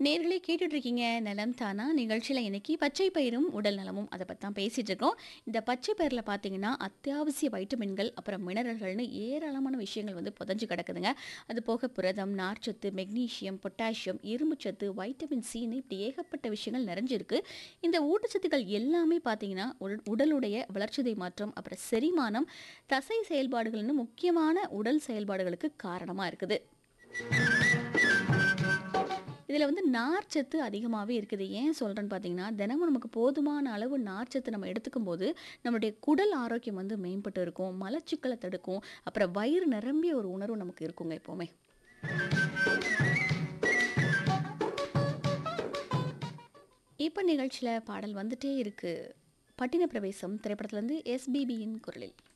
நேர்களே கேட்டுட்டு இருக்கீங்க நலம் தானா நிகழ்ச்சியில் இன்னைக்கு பச்சை பயிரும் உடல் நலமும் அதை பற்றி தான் பேசிட்டு இருக்கோம் இந்த பச்சை பயிரில் பார்த்தீங்கன்னா அத்தியாவசிய வைட்டமின்கள் அப்புறம் மினரல்கள்னு ஏராளமான விஷயங்கள் வந்து புதஞ்சு கிடக்குதுங்க அது போக புரதம் நார்ச்சத்து மெக்னீசியம் பொட்டாசியம் இரும்புச்சத்து வைட்டமின் சின்னு இப்படி ஏகப்பட்ட விஷயங்கள் நிறைஞ்சிருக்கு இந்த ஊட்டச்சத்துக்கள் எல்லாமே பார்த்தீங்கன்னா உடல்- உடலுடைய வளர்ச்சிதை மாற்றம் அப்புறம் செரிமானம் தசை செயல்பாடுகள்னு முக்கியமான உடல் செயல்பாடுகளுக்கு காரணமாக இருக்குது இதில் வந்து நார்ச்சத்து அதிகமாகவே இருக்குது ஏன் சொல்கிறேன்னு பார்த்தீங்கன்னா தினமும் நமக்கு போதுமான அளவு நார்ச்சத்து நம்ம எடுத்துக்கும் போது நம்மளுடைய குடல் ஆரோக்கியம் வந்து மேம்பட்டு இருக்கும் மலச்சிக்கலை தடுக்கும் அப்புறம் வயிறு நிரம்பிய ஒரு உணர்வு நமக்கு இருக்குங்க எப்போவுமே இப்போ நிகழ்ச்சியில் பாடல் வந்துட்டே இருக்கு பட்டின பிரவேசம் திரைப்படத்துலேருந்து எஸ்பிபியின் குரலில்